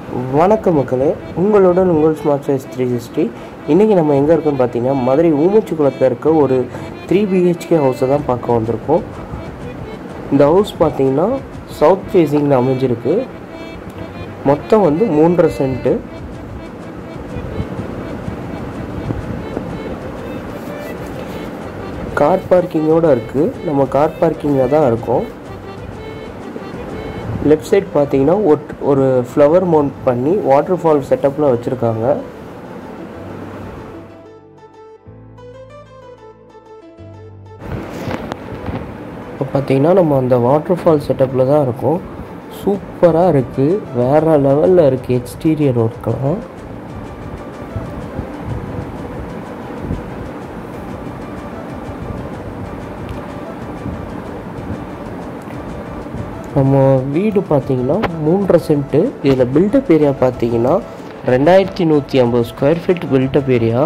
வணக்கம் மக்களே உங்களுடன் உங்கள் ஸ்மார்ட் சைஸ் த்ரீ சிக்ஸ்டி இன்றைக்கி நம்ம எங்கே இருக்கோம்னு பார்த்தீங்கன்னா மதுரை ஊமச்சிக்குளத்தில் இருக்க ஒரு த்ரீ பிஹெச்கே ஹவுஸை தான் பார்க்க வந்திருக்கோம் இந்த ஹவுஸ் பார்த்தீங்கன்னா சவுத் ஃபேஸிங்கில் அமைஞ்சிருக்கு மொத்தம் வந்து மூன்றரை சென்ட்டு கார் பார்க்கிங்கோடு இருக்குது நம்ம கார் பார்க்கிங்கில் தான் இருக்கோம் லெஃப்ட் சைட் பார்த்தீங்கன்னா ஒட் ஒரு ஃப்ளவர் மவுண்ட் பண்ணி வாட்டர் ஃபால் செட்டப்பில் வச்சுருக்காங்க இப்போ பார்த்தீங்கன்னா நம்ம அந்த வாட்டர் ஃபால் செட்டப்பில் தான் இருக்கோம் சூப்பராக இருக்குது வேறு லெவலில் இருக்குது எக்ஸ்டீரியர் ஒர்க்கெலாம் நம்ம வீடு பார்த்தீங்கன்னா மூன்றரை சென்ட்டு இதில் பில்டப் ஏரியா பார்த்தீங்கன்னா ரெண்டாயிரத்தி நூற்றி ஐம்பது ஸ்கொயர் ஃபீட் பில்டப் ஏரியா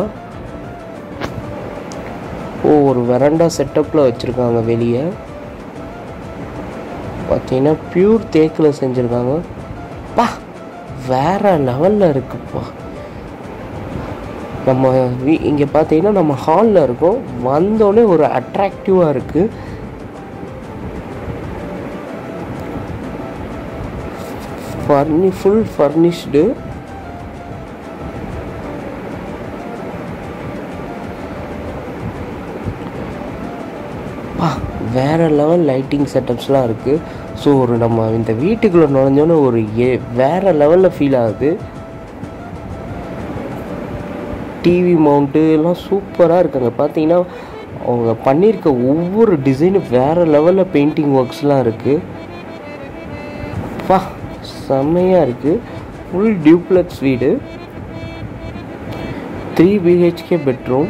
ஓ ஒரு வெரண்டா செட்டப்பில் வச்சுருக்காங்க வெளியே பார்த்தீங்கன்னா பியூர் தேக்கில் செஞ்சுருக்காங்க பா வேற லெவலில் இருக்குப்பா நம்ம வீ இங்கே பார்த்தீங்கன்னா நம்ம ஹாலில் இருக்கோம் வந்தோடனே ஒரு அட்ராக்டிவாக இருக்குது ஃபர்னி ஃபுல் ஃபர்னிஷ்டு பா வேறு லெவல் லைட்டிங் செட்டப்ஸ்லாம் இருக்குது ஸோ ஒரு நம்ம இந்த வீட்டுக்குள்ளே நுழைஞ்சோன்னே ஒரு ஏ வேறு லெவலில் ஃபீல் ஆகுது டிவி மவுண்ட்டு எல்லாம் சூப்பராக இருக்குங்க பார்த்தீங்கன்னா அவங்க பண்ணியிருக்க ஒவ்வொரு டிசைனும் வேறு லெவலில் பெயிண்டிங் ஒர்க்ஸ்லாம் இருக்குது பா செம்மையாக இருக்குது ஃபுல் டியூப்ளெக்ஸ் வீடு த்ரீ பிஹெச்கே பெட்ரூம்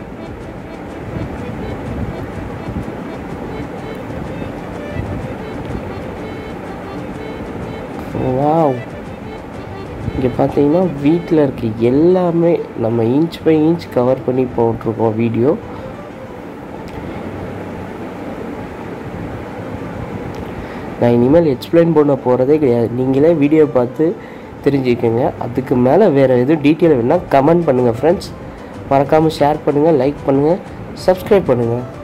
வாவ் இங்கே பார்த்தீங்கன்னா வீட்டில் இருக்க எல்லாமே நம்ம இன்ச் பை இன்ச் கவர் பண்ணி போட்டிருக்கோம் வீடியோ நான் இனிமேல் எக்ஸ்பிளைன் பண்ண போகிறதே கிடையாது நீங்களே வீடியோ பார்த்து தெரிஞ்சுக்கோங்க அதுக்கு மேலே வேறு எதுவும் டீட்டெயில் வேணால் கமெண்ட் பண்ணுங்கள் ஃப்ரெண்ட்ஸ் மறக்காமல் ஷேர் பண்ணுங்கள் லைக் பண்ணுங்கள் சப்ஸ்கிரைப் பண்ணுங்கள்